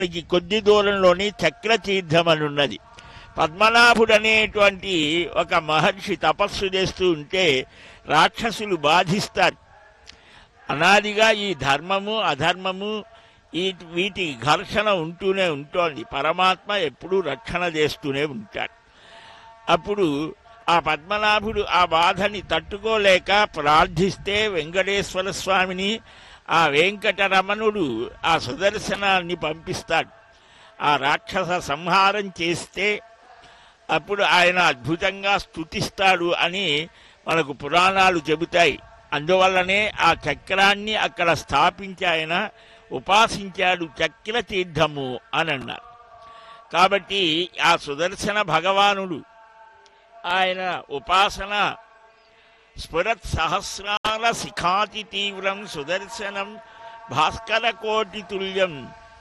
మనకి కొద్ది దూరంలోని చక్రతీర్థం అని ఉన్నది పద్మనాభుడు అనేటువంటి ఒక మహర్షి తపస్సు చేస్తూ ఉంటే రాక్షసులు బాధిస్తారు అనాదిగా ఈ ధర్మము అధర్మము ఈ వీటి ఘర్షణ ఉంటూనే ఉంటోంది పరమాత్మ ఎప్పుడూ రక్షణ చేస్తూనే ఉంటాడు అప్పుడు ఆ పద్మనాభుడు ఆ బాధని తట్టుకోలేక ప్రార్థిస్తే వెంకటేశ్వర స్వామిని ఆ వెంకటరమణుడు ఆ సుదర్శనాన్ని పంపిస్తాడు ఆ రాక్షస సంహారం చేస్తే అప్పుడు ఆయన అద్భుతంగా స్తుతిస్తాడు అని మనకు పురాణాలు చెబుతాయి అందువల్లనే ఆ చక్రాన్ని అక్కడ స్థాపించి ఆయన ఉపాసించాడు చక్ర తీర్థము అని అన్నారు కాబట్టి ఆ సుదర్శన భగవానుడు ఆయన ఉపాసన స్ఫురత్ సహస్రాల శిఖాతి తీవ్రం సుదర్శనం భాస్కర కోటి తుల్యం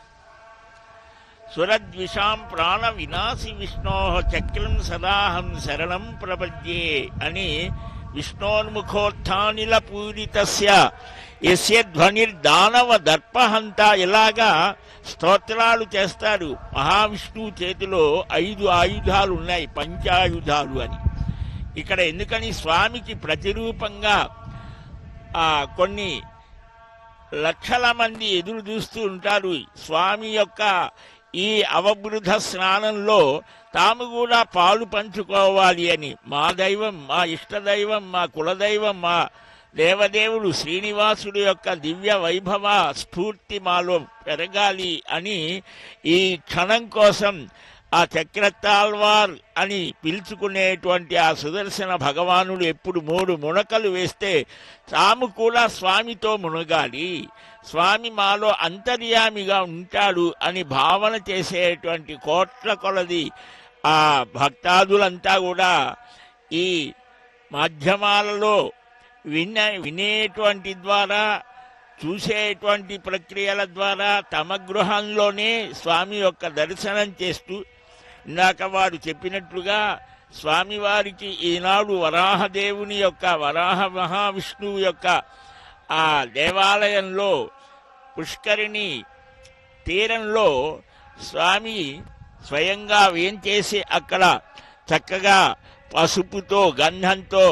సురద్విషాం ప్రాణ వినాశి విష్ణో చక్రం సదాహం శరణం ప్రపద్యే అని విష్ణోన్ముఖోత్థానిల పూరితస్య యస్య ధ్వనిర్దానవ దర్పహంత ఇలాగా స్తోత్రాలు చేస్తారు మహావిష్ణువు చేతిలో ఐదు ఆయుధాలు ఉన్నాయి పంచాయుధాలు అని ఇక్కడ ఎందుకని స్వామికి ప్రతిరూపంగా ఆ కొన్ని లక్షల మంది ఎదురు చూస్తూ ఉంటారు స్వామి యొక్క ఈ అవబృధ స్నానంలో తాము కూడా పాలు పంచుకోవాలి అని మా దైవం మా ఇష్టదైవం మా కులదైవం మా దేవదేవుడు శ్రీనివాసుడు యొక్క దివ్య వైభవ స్ఫూర్తి మాలో పెరగాలి అని ఈ క్షణం కోసం ఆ చక్రతాల్వార్ అని పిలుచుకునేటువంటి ఆ సుదర్శన భగవానుడు ఎప్పుడు మూడు మునకలు వేస్తే తాము కూడా స్వామితో మునగాలి స్వామి మాలో అంతర్యామిగా ఉంటాడు అని భావన చేసేటువంటి కోట్ల కొలది ఆ భక్తాదులంతా కూడా ఈ మాధ్యమాలలో విన్న వినేటువంటి ద్వారా చూసేటువంటి ప్రక్రియల ద్వారా తమ గృహంలోనే స్వామి యొక్క దర్శనం చేస్తూ ఇందాక వారు చెప్పినట్లుగా స్వామివారికి ఈనాడు వరాహదేవుని యొక్క వరాహ మహావిష్ణువు యొక్క ఆ దేవాలయంలో పుష్కరిణి తీరంలో స్వామి స్వయంగా వేంచేసి అక్కడ చక్కగా పసుపుతో గంధంతో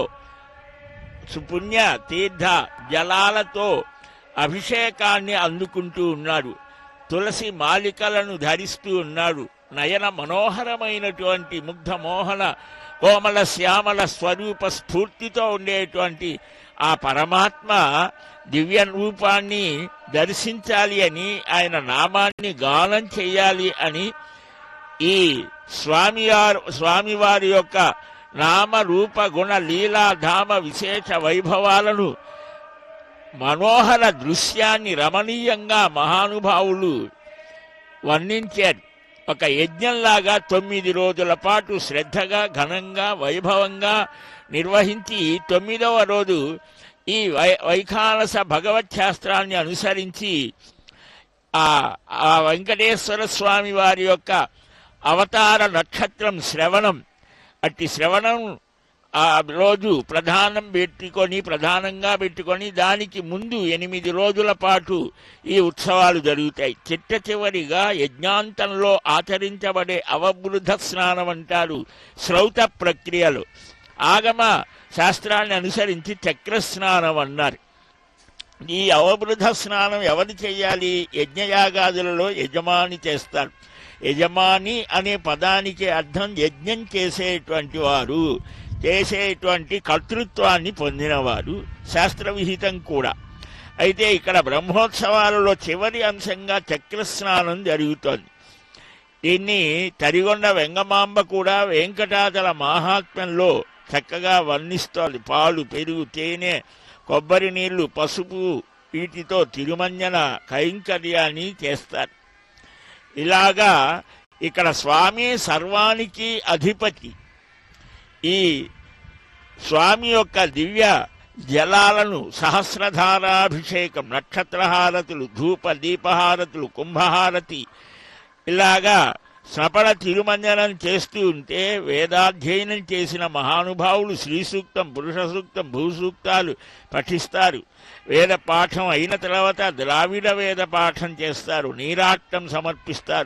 సుపుణ్య తీర్థ జలాలతో అభిషేకాన్ని అందుకుంటూ ఉన్నాడు తులసి మాలికలను ధరిస్తూ ఉన్నాడు నయన మనోహరమైనటువంటి ముగ్ధ మోహన కోమల శ్యామల స్వరూప స్ఫూర్తితో ఉండేటువంటి ఆ పరమాత్మ దివ్య రూపాన్ని దర్శించాలి అని ఆయన నామాన్ని గానం చేయాలి అని ఈ స్వామివారు స్వామివారి యొక్క నామ రూప గుణ లీలా ధామ విశేష వైభవాలను మనోహర దృశ్యాన్ని రమణీయంగా మహానుభావులు వర్ణించారు ఒక యజ్ఞంలాగా తొమ్మిది రోజుల పాటు శ్రద్ధగా ఘనంగా వైభవంగా నిర్వహించి తొమ్మిదవ రోజు ఈ వై వైఖానస భగవత్ శాస్త్రాన్ని అనుసరించి ఆ ఆ వెంకటేశ్వర స్వామి వారి యొక్క అవతార నక్షత్రం శ్రవణం అట్టి శ్రవణం ఆ రోజు ప్రధానం పెట్టుకొని ప్రధానంగా పెట్టుకొని దానికి ముందు ఎనిమిది రోజుల పాటు ఈ ఉత్సవాలు జరుగుతాయి చిట్ట చివరిగా యజ్ఞాంతంలో ఆచరించబడే అవబృధ స్నానం అంటారు శ్రౌత ప్రక్రియలు ఆగమ శాస్త్రాన్ని అనుసరించి చక్రస్నానం అన్నారు ఈ అవబృధ స్నానం ఎవరు చేయాలి యజ్ఞయాగాదులలో యజమాని చేస్తారు యజమాని అనే పదానికి అర్థం యజ్ఞం చేసేటువంటి వారు చేసేటువంటి కర్తృత్వాన్ని పొందినవారు శాస్త్రవిహితం కూడా అయితే ఇక్కడ బ్రహ్మోత్సవాలలో చివరి అంశంగా చక్రస్నానం జరుగుతోంది దీన్ని తరిగొండ వెంగమాంబ కూడా వెంకటాచల మహాత్మ్యంలో చక్కగా వర్ణిస్తోంది పాలు పెరుగు తేనె కొబ్బరి నీళ్లు పసుపు వీటితో తిరుమంజన కైంకర్యాన్ని చేస్తారు ఇలాగా ఇక్కడ స్వామి సర్వానికి అధిపతి ఈ స్వామి యొక్క దివ్య జలాలను సహస్రధారాభిషేకం నక్షత్రహారతులు ధూప దీపహారతులు కుంభహారతి ఇలాగా సపల తిరుమంజనం చేస్తూ ఉంటే వేదాధ్యయనం చేసిన మహానుభావులు శ్రీ సూక్తం పురుష సూక్తం భూసూక్తాలు పఠిస్తారు వేద పాఠం అయిన తర్వాత ద్రావిడ వేద పాఠం చేస్తారు నీరాట్టం సమర్పిస్తారు